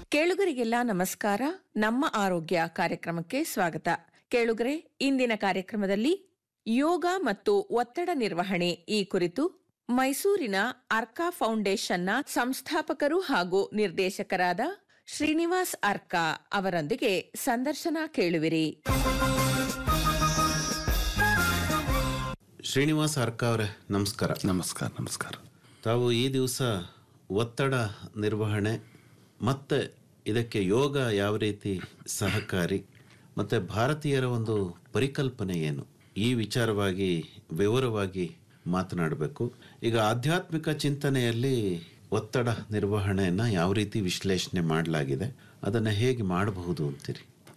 ಕೇಳುಗರಿಗೆಲ್ಲ ನಮಸ್ಕಾರ ನಮ್ಮ ಆರೋಗ್ಯ ಕಾರ್ಯಕ್ರಮಕ್ಕೆ ಸ್ವಾಗತ ಕೇಳುಗರೆ ಇಂದಿನ ಕಾರ್ಯಕ್ರಮದಲ್ಲಿ ಯೋಗ ಮತ್ತು ಒತ್ತಡ ನಿರ್ವಹಣೆ ಈ ಕುರಿತು ಮೈಸೂರಿನ ಅರ್ಕಾ ಫೌಂಡೇಶನ್ನ ಸಂಸ್ಥಾಪಕರು ಹಾಗೂ ನಿರ್ದೇಶಕರಾದ ಶ್ರೀನಿವಾಸ್ ಅರ್ಕಾ ಅವರೊಂದಿಗೆ ಸಂದರ್ಶನ ಕೇಳುವಿರಿ ಶ್ರೀನಿವಾಸ ಅರ್ಕ ಅವರೇ ನಮಸ್ಕಾರ ನಮಸ್ಕಾರ ನಮಸ್ಕಾರ ತಾವು ಈ ದಿವಸ ಒತ್ತಡ ನಿರ್ವಹಣೆ ಮತ್ತೆ ಇದಕ್ಕೆ ಯೋಗ ಯಾವ ರೀತಿ ಸಹಕಾರಿ ಮತ್ತೆ ಭಾರತೀಯರ ಒಂದು ಪರಿಕಲ್ಪನೆ ಏನು ಈ ವಿಚಾರವಾಗಿ ವಿವರವಾಗಿ ಮಾತನಾಡಬೇಕು ಈಗ ಆಧ್ಯಾತ್ಮಿಕ ಚಿಂತನೆಯಲ್ಲಿ ಒತ್ತಡ ನಿರ್ವಹಣೆಯನ್ನ ಯಾವ ರೀತಿ ವಿಶ್ಲೇಷಣೆ ಮಾಡಲಾಗಿದೆ ಅದನ್ನ ಹೇಗೆ ಮಾಡಬಹುದು ಅಂತೀರಿ